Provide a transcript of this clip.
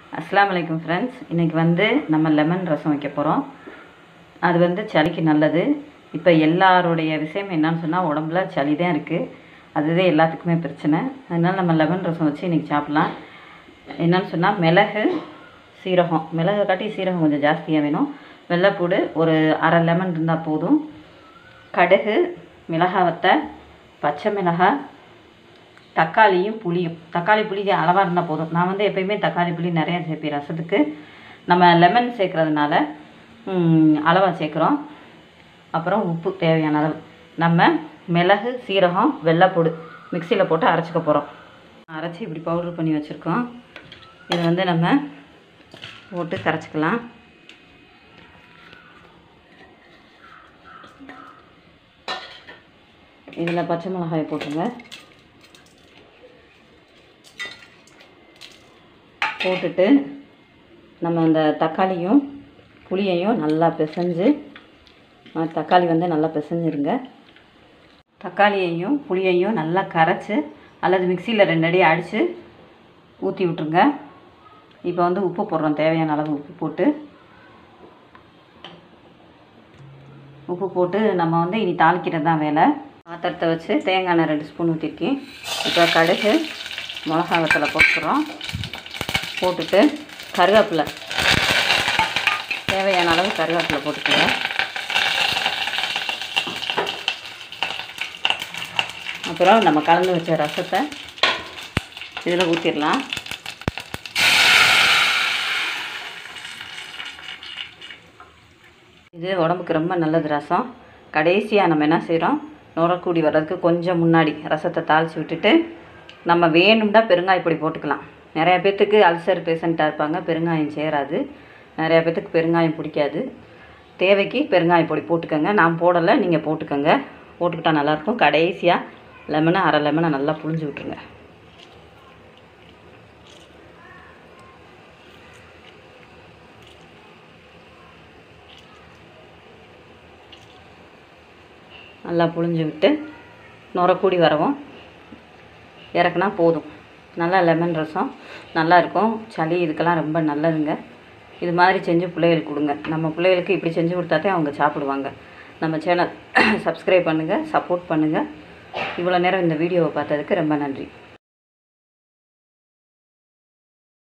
அஸ்ஸலாமு அலைக்கும் ஃப்ரெண்ட்ஸ் இன்றைக்கி வந்து நம்ம லெமன் ரசம் வைக்க போகிறோம் அது வந்து சளிக்கு நல்லது இப்போ எல்லாருடைய விஷயம் என்னன்னு சொன்னால் உடம்புல சளி தான் இருக்குது அதுதான் எல்லாத்துக்குமே பிரச்சனை அதனால் நம்ம லெமன் ரசம் வச்சு இன்றைக்கி சாப்பிட்லாம் என்னன்னு சொன்னால் மிளகு சீரகம் மிளகை காட்டி சீரகம் கொஞ்சம் ஜாஸ்தியாக வேணும் வெள்ளைப்பூடு ஒரு அரை லெமன் இருந்தால் போதும் கடுகு மிளகாய் வத்தை பச்சை மிளகாய் தக்காளியும் புளியும் தக்காளி புளி அளவாக இருந்தால் போதும் நான் வந்து எப்பயுமே தக்காளி புளி நிறையா சேர்ப்பேன் ரசத்துக்கு நம்ம லெமன் சேர்க்கறதுனால அளவாக சேர்க்குறோம் அப்புறம் உப்பு தேவையான அளவு நம்ம மிளகு சீரகம் வெள்ளைப்பூடு மிக்சியில் போட்டு அரைச்சிக்க போகிறோம் அரைச்சி இப்படி பவுட்ரு பண்ணி வச்சுருக்கோம் இதை வந்து நம்ம போட்டு கரைச்சிக்கலாம் இதில் பச்சை மிளகாய் போட்டுருங்க போட்டுட்டு நம்ம அந்த தக்காளியும் புளியையும் நல்லா பிசைஞ்சு அஹ் தக்காளி வந்து நல்லா பிசைஞ்சிருங்க தக்காளியையும் புளியையும் நல்லா கரைச்சி அல்லது மிக்சியில் ரெண்டு அடி அடித்து ஊற்றி விட்ருங்க இப்போ வந்து உப்பு போடுறோம் தேவையான அளவு உப்பு போட்டு உப்பு போட்டு நம்ம வந்து இனி தாளிக்கிறது தான் வேலை பாத்திரத்தை வச்சு தேங்காய் எண்ணெய் ரெண்டு ஸ்பூன் ஊற்றிருக்கேன் இப்போ கடுகு மிளகா வத்தலை போட்டுக்கிறோம் போட்டுட்டு கருவேப்பிலை தேவையான அளவு கருவேப்பிலை போட்டுக்கோங்க அப்புறம் நம்ம கலந்து வச்ச ரசத்தை இதில் ஊற்றிடலாம் இது உடம்புக்கு ரொம்ப நல்லது ரசம் கடைசியாக நம்ம என்ன செய்கிறோம் நுரக்கூடி வர்றதுக்கு கொஞ்சம் முன்னாடி ரசத்தை தாளித்து விட்டுட்டு நம்ம வேணும்னா பெருங்காய பொடி போட்டுக்கலாம் நிறையா பேர்த்துக்கு அல்சர் பேஷண்ட்டாக இருப்பாங்க பெருங்காயம் சேராது நிறையா பேர்த்துக்கு பெருங்காயம் பிடிக்காது தேவைக்கு பெருங்காய பொடி போட்டுக்கோங்க நான் போடலை நீங்கள் போட்டுக்கோங்க போட்டுக்கிட்டா நல்லாயிருக்கும் கடைசியாக லெமனை அரை லெமனை நல்லா புழிஞ்சு விட்ருங்க நல்லா புழிஞ்சு விட்டு நுரக்கூடி வரவும் இறக்குனா போதும் நல்லா லெமன் ரசம் நல்லா இருக்கும் சளி இதுக்கெல்லாம் ரொம்ப நல்லதுங்க இது மாதிரி செஞ்சு பிள்ளைகளுக்கு கொடுங்க நம்ம பிள்ளைகளுக்கு இப்படி செஞ்சு கொடுத்தாதே அவங்க சாப்பிடுவாங்க நம்ம சேனல் சப்ஸ்கிரைப் பண்ணுங்கள் சப்போர்ட் பண்ணுங்கள் இவ்வளோ நேரம் இந்த வீடியோவை பார்த்ததுக்கு ரொம்ப நன்றி